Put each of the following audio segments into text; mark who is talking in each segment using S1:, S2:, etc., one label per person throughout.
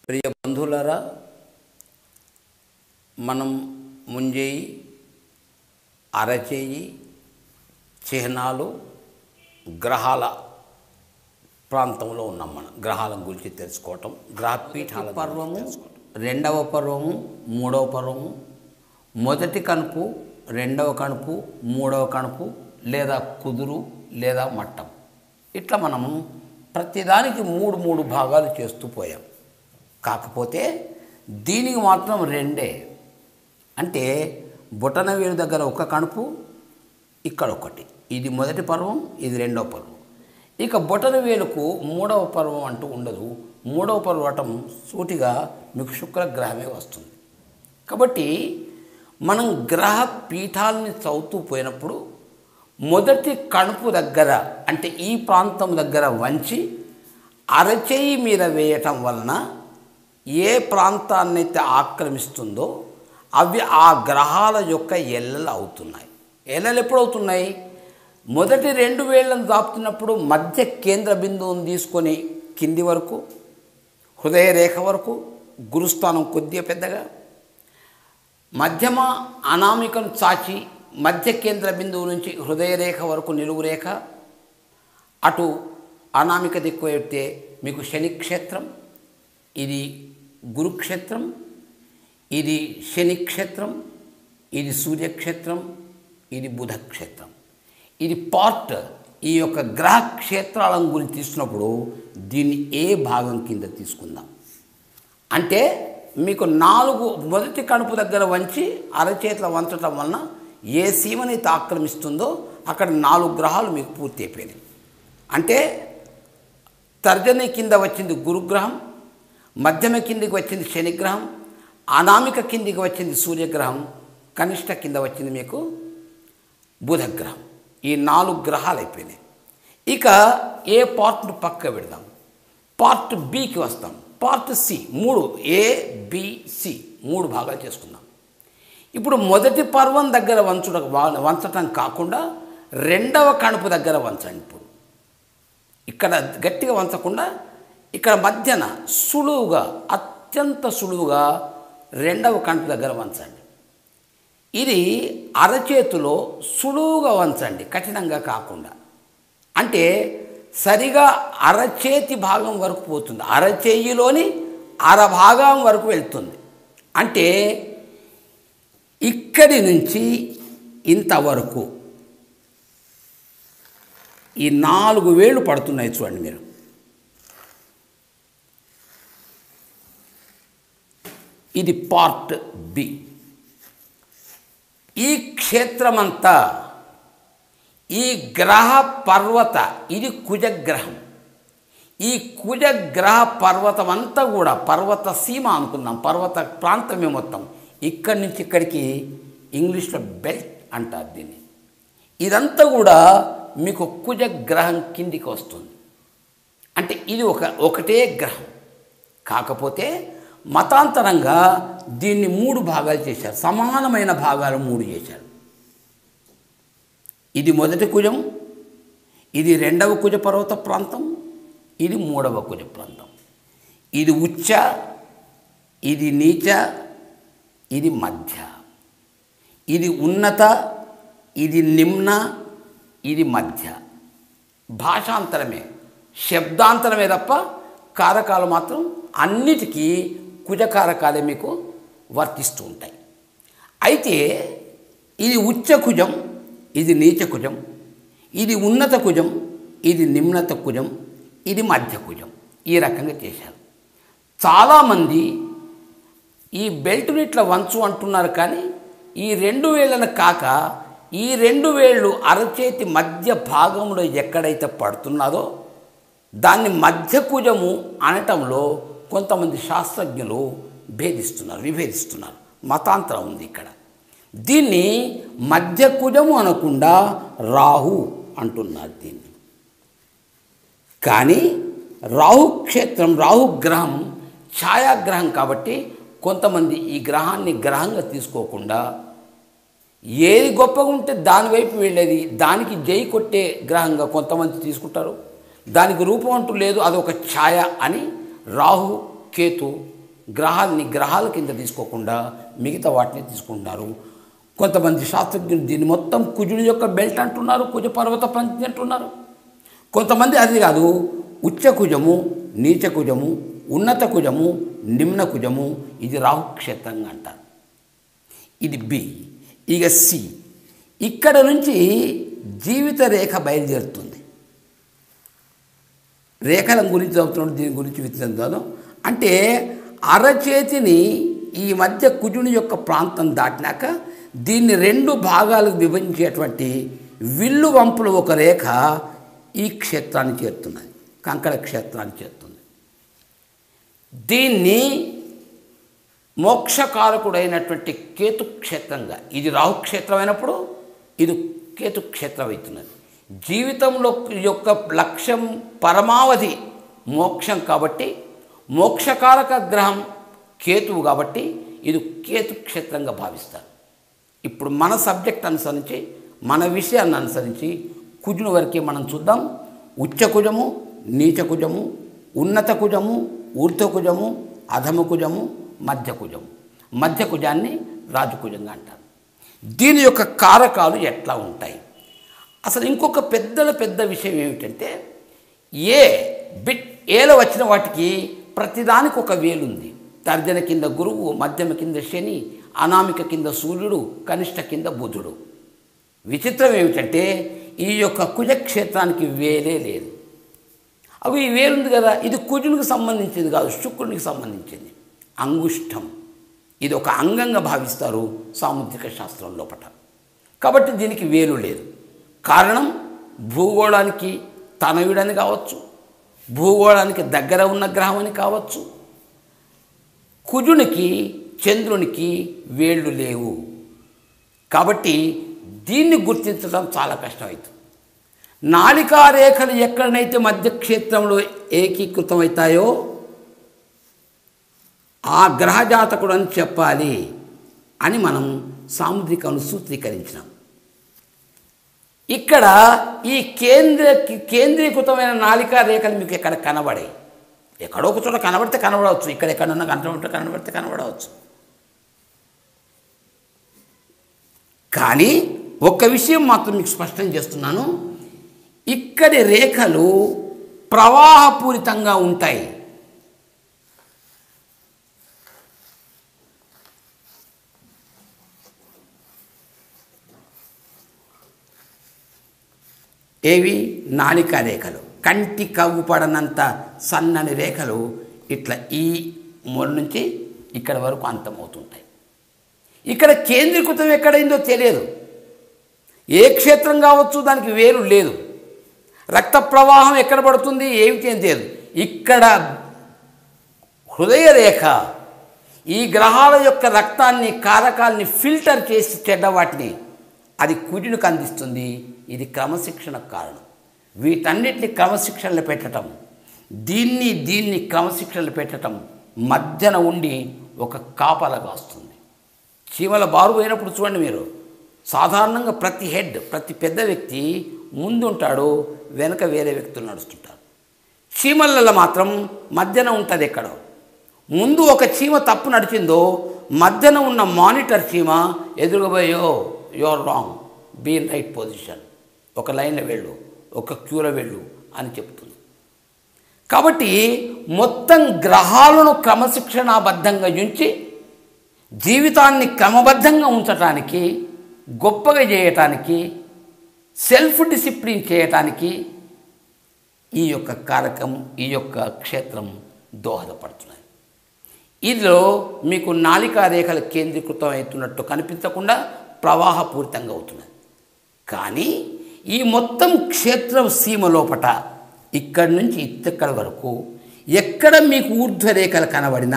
S1: ప్రియ బంధువులారా మనం ముంజేయి అరచేయి చిహ్నాలు గ్రహాల ప్రాంతంలో ఉన్నాం మనం గ్రహాల గురించి తెలుసుకోవటం గ్రహపీఠాల పర్వము రెండవ పర్వము మూడవ పర్వము మొదటి కణుపు రెండవ కణుపు మూడవ కణుపు లేదా కుదురు లేదా మట్టం ఇట్లా మనము ప్రతిదానికి మూడు మూడు భాగాలు చేస్తూ పోయాం కాకపోతే దీనికి మాత్రం రెండే అంటే బొటన వేలు దగ్గర ఒక కణుపు ఇక్కడ ఒకటి ఇది మొదటి పర్వం ఇది రెండవ పర్వం ఇక బొటన వేలుకు మూడవ పర్వం అంటూ ఉండదు మూడవ పర్వటం సూటిగా మీకు శుక్రగ్రహమే వస్తుంది కాబట్టి మనం గ్రహ పీఠాలని చదువుతూ పోయినప్పుడు మొదటి కణుపు దగ్గర అంటే ఈ ప్రాంతం దగ్గర వంచి అరచేయి మీద వేయటం వలన ఏ ప్రాంతాన్నైతే ఆక్రమిస్తుందో అవి ఆ గ్రహాల యొక్క ఎల్లలు అవుతున్నాయి ఎల్లలు ఎప్పుడు అవుతున్నాయి మొదటి రెండు వేళ్లను దాపుతున్నప్పుడు మధ్య కేంద్ర బిందువును తీసుకొని కింది వరకు హృదయ రేఖ వరకు గురుస్థానం కొద్దిగా పెద్దగా మధ్యమ అనామికను చాచి మధ్య కేంద్ర బిందువు నుంచి హృదయ రేఖ వరకు నిలువు రేఖ అటు అనామిక దిక్కు పెడితే మీకు శని క్షేత్రం ఇది గురుక్షేత్రం ఇది శని క్షేత్రం ఇది సూర్యక్షేత్రం ఇది బుధ క్షేత్రం ఇది పార్ట్ ఈ యొక్క గ్రహ క్షేత్రాలను గురించి తీసుకున్నప్పుడు దీన్ని ఏ భాగం కింద తీసుకుందాం అంటే మీకు నాలుగు మొదటి కణుపు దగ్గర వంచి అరచేతుల వంచటం వలన ఏ సీమనైతే ఆక్రమిస్తుందో అక్కడ నాలుగు గ్రహాలు మీకు పూర్తి అయిపోయినాయి అంటే తర్జని కింద వచ్చింది గురుగ్రహం మధ్యమ కిందికి వచ్చింది శనిగ్రహం అనామిక కిందికి వచ్చింది సూర్యగ్రహం కనిష్ట కింద వచ్చింది మీకు బుధగ్రహం ఈ నాలుగు గ్రహాలు అయిపోయినాయి ఇక ఏ పార్ట్ను పక్క పెడదాం పార్ట్ బికి వస్తాం పార్ట్ సి మూడు ఏ బిసి మూడు భాగాలు చేసుకుందాం ఇప్పుడు మొదటి పర్వం దగ్గర వంచుట వంచటం కాకుండా రెండవ కణుపు దగ్గర వంచండి ఇప్పుడు ఇక్కడ గట్టిగా వంచకుండా ఇక్కడ మధ్యన సులువుగా అత్యంత సులువుగా రెండవ కణుపు దగ్గర వంచండి ఇది అరచేతిలో సులువుగా వంచండి కఠినంగా కాకుండా అంటే సరిగా అరచేతి భాగం వరకు పోతుంది అరచేయిలోని అరభాగం వరకు వెళ్తుంది అంటే ఇక్కడి నుంచి ఇంతవరకు ఈ నాలుగు వేళ్ళు పడుతున్నాయి చూడండి మీరు ఇది పార్ట్ బి ఈ క్షేత్రమంతా ఈ గ్రహ పర్వత ఇది కుజగ్రహం ఈ కుజగ్రహ పర్వతం అంతా కూడా పర్వత సీమ అనుకుందాం పర్వత ప్రాంతమే మొత్తం ఇక్కడి నుంచి ఇక్కడికి ఇంగ్లీష్లో బెల్ట్ అంటారు దీన్ని ఇదంతా కూడా మీకు కుజగ్రహం కిందికి వస్తుంది అంటే ఇది ఒక ఒకటే గ్రహం కాకపోతే మతాంతరంగా దీన్ని మూడు భాగాలు చేశారు సమానమైన భాగాలు మూడు చేశారు ఇది మొదటి కుజం ఇది రెండవ కుజ పర్వత ప్రాంతం ఇది మూడవ కుజ ప్రాంతం ఇది ఉచ్చ ఇది నీచ ఇది మధ్య ఇది ఉన్నత ఇది నిమ్న ఇది మధ్య భాషాంతరమే శబ్దాంతరమే తప్ప కారకాలు మాత్రం అన్నిటికీ కుజకారకాలే మీకు వర్తిస్తూ ఉంటాయి అయితే ఇది ఉచ్చ కుజం ఇది నీచ కుజం ఇది ఉన్నత కుజం ఇది నిమ్నత కుజం ఇది మధ్య కుజం ఈ రకంగా చేశారు చాలామంది ఈ బెల్ట్ని ఇట్లా వంచు అంటున్నారు కానీ ఈ రెండు వేళ్ళను కాక ఈ రెండు వేళ్ళు అరచేతి మధ్య భాగంలో ఎక్కడైతే పడుతున్నదో దాన్ని మధ్య కుజము అనటంలో కొంతమంది శాస్త్రజ్ఞులు భేదిస్తున్నారు విభేదిస్తున్నారు మతాంతరం ఉంది ఇక్కడ దీన్ని మధ్య కుజము అనకుండా రాహు అంటున్నారు దీన్ని కానీ రాహు క్షేత్రం రాహు గ్రహం ఛాయాగ్రహం కాబట్టి కొంతమంది ఈ గ్రహాన్ని గ్రహంగా తీసుకోకుండా ఏది గొప్పగా ఉంటే దాని వైపు వెళ్ళేది దానికి జై కొట్టే గ్రహంగా కొంతమంది తీసుకుంటారు దానికి రూపం అంటూ లేదు అదొక ఛాయ అని రాహు కేతు గ్రహాలని గ్రహాల కింద తీసుకోకుండా మిగతా వాటిని తీసుకుంటున్నారు కొంతమంది శాస్త్రజ్ఞులు దీన్ని మొత్తం కుజుడి యొక్క బెల్ట్ అంటున్నారు కుజ పర్వత పంచి అంటున్నారు కొంతమంది అది కాదు ఉచ్చ కుజము నీచ కుజము ఉన్నత కుజము నిమ్న కుజము ఇది రాహుక్షేత్రంగా అంటారు ఇది బి ఇక సి ఇక్కడ నుంచి జీవిత రేఖ బయలుదేరుతుంది రేఖల గురించి చదువుతున్నాడు దీని గురించి విత్తనాలు అంటే అరచేతిని ఈ మధ్య కుజుని యొక్క ప్రాంతం దాటినాక దీన్ని రెండు భాగాలకు విభజించేటువంటి విల్లు వంపులు ఒక రేఖ ఈ క్షేత్రాన్ని చేరుతున్నది కంకణ క్షేత్రాన్ని చేరుతుంది దీన్ని మోక్షకారకుడైనటువంటి కేతు క్షేత్రంగా ఇది రాహుక్షేత్రం అయినప్పుడు ఇది కేతు క్షేత్రం అవుతున్నది జీవితంలో యొక్క లక్ష్యం పరమావధి మోక్షం కాబట్టి మోక్షకారక గ్రహం కేతువు కాబట్టి ఇది కేతు క్షేత్రంగా భావిస్తారు ఇప్పుడు మన సబ్జెక్ట్ అనుసరించి మన విషయాన్ని అనుసరించి కుజుని వరకే మనం చూద్దాం ఉచ్చ కుజము నీచ కుజము ఉన్నత కుజము ఊర్ధ్వ కుజము అధమ కుజము మధ్య కుజము మధ్య కుజాన్ని రాజకుజంగా అంటారు దీని యొక్క కారకాలు ఎట్లా ఉంటాయి అసలు ఇంకొక పెద్దల పెద్ద విషయం ఏమిటంటే ఏ బిట్ ఏలో వచ్చిన వాటికి ప్రతిదానికి ఒక వేలుంది తర్జన కింద గురువు మధ్యమ కింద శని అనామిక కింద సూర్యుడు కనిష్ట కింద బుధుడు విచిత్రం ఏమిటంటే ఈ యొక్క కుజక్షేత్రానికి వేలే లేదు అవి ఈ వేలుంది కదా ఇది కుజునికి సంబంధించింది కాదు శుక్రునికి సంబంధించింది అంగుష్టం ఇది ఒక అంగంగా భావిస్తారు సాముద్రిక శాస్త్రం లోపట కాబట్టి దీనికి వేలు లేదు కారణం భూగోళానికి తనయుడని కావచ్చు భూగోళానికి దగ్గర ఉన్న గ్రహం అని కావచ్చు కుజునికి చంద్రునికి వేళ్ళు లేవు కాబట్టి దీన్ని గుర్తించడం చాలా కష్టమవుతుంది నాలికా రేఖలు ఎక్కడనైతే మధ్యక్షేత్రంలో ఏకీకృతమవుతాయో ఆ గ్రహజాతకుడు అని చెప్పాలి అని మనం సాముద్రికను సూత్రీకరించినాం ఇక్కడ ఈ కేంద్ర కేంద్రీకృతమైన నాలికా రేఖలు మీకు ఎక్కడ కనబడాయి ఎక్కడో ఒక చోట కనబడితే కనబడవచ్చు ఇక్కడ ఎక్కడన్నా కనబడితే కనబడితే కనబడవచ్చు కానీ ఒక్క విషయం మాత్రం మీకు స్పష్టం చేస్తున్నాను ఇక్కడి రేఖలు ప్రవాహపూరితంగా ఉంటాయి ఏవి నాలికా రేఖలు కంటి కవ్వుపడనంత సన్నని రేఖలు ఇట్లా ఈ మూల నుంచి ఇక్కడ వరకు అంతమవుతుంటాయి ఇక్కడ కేంద్రీకృతం ఎక్కడైందో తెలియదు ఏ క్షేత్రం కావచ్చు దానికి వేరు లేదు రక్త ప్రవాహం ఎక్కడ పడుతుంది ఏమిటి అని తెలియదు ఇక్కడ హృదయ రేఖ ఈ గ్రహాల యొక్క రక్తాన్ని కారకాల్ని ఫిల్టర్ చేసి చెడ్డ వాటిని అది కుజునికి అందిస్తుంది ఇది క్రమశిక్షణకు కారణం వీటన్నిటిని క్రమశిక్షణలు పెట్టడం దీన్ని దీన్ని క్రమశిక్షణలు పెట్టడం మధ్యన ఉండి ఒక కాపలగా వస్తుంది చీమల బారు పోయినప్పుడు చూడండి మీరు సాధారణంగా ప్రతి హెడ్ ప్రతి పెద్ద వ్యక్తి ముందుంటాడు వెనక వేరే వ్యక్తులు నడుస్తుంటారు చీమలలో మాత్రం మధ్యన ఉంటుంది ఎక్కడో ముందు ఒక చీమ తప్పు నడిచిందో మధ్యన ఉన్న మానిటర్ చీమ ఎదురుగబోయో your wrong be in right position ఒక లైన్లో వెళ్ళు ఒక క్యూలో వెళ్ళు అని చెప్తుంది కాబట్టి మొత్తం గ్రహాలను క్రమశిక్షణాబద్ధంగా ఉంచి జీవితాన్ని క్రమబద్ధంగా ఉంచటానికి గొప్పగా చేయటానికి సెల్ఫ్ డిసిప్లిన్ చేయటానికి ఈ యొక్క కారకం ఈ యొక్క క్షేత్రం దోహదపడుతున్నాయి ఇందులో మీకు నాలికా రేఖలు కేంద్రీకృతం అవుతున్నట్టు కనిపించకుండా ప్రవాహపూరితంగా అవుతున్నది కానీ ఈ మొత్తం క్షేత్రం సీమ లోపట ఇక్కడి నుంచి ఇక్కడి వరకు ఎక్కడ మీకు ఊర్ధ్వరేఖలు కనబడినా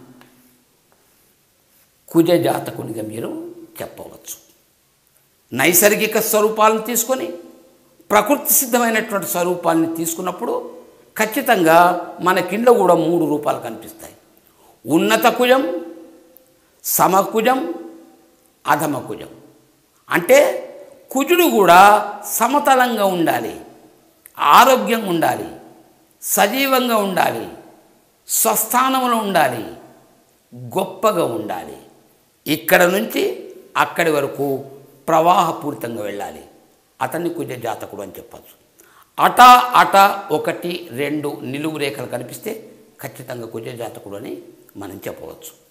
S1: కుజ జాతకునిగా మీరు చెప్పవచ్చు నైసర్గిక స్వరూపాలను తీసుకొని ప్రకృతి సిద్ధమైనటువంటి స్వరూపాన్ని తీసుకున్నప్పుడు ఖచ్చితంగా మన కింద కూడా మూడు రూపాలు కనిపిస్తాయి ఉన్నత కుజం సమకుజం అధమ కుజం అంటే కుజుడు కూడా సమతలంగా ఉండాలి ఆరోగ్యంగా ఉండాలి సజీవంగా ఉండాలి స్వస్థానంలో ఉండాలి గొప్పగా ఉండాలి ఇక్కడ నుంచి అక్కడి వరకు ప్రవాహపూరితంగా వెళ్ళాలి అతన్ని కుజ జాతకుడు అని చెప్పచ్చు అట అట ఒకటి రెండు నిలువు రేఖలు కనిపిస్తే ఖచ్చితంగా కుజ జాతకుడు అని మనం చెప్పవచ్చు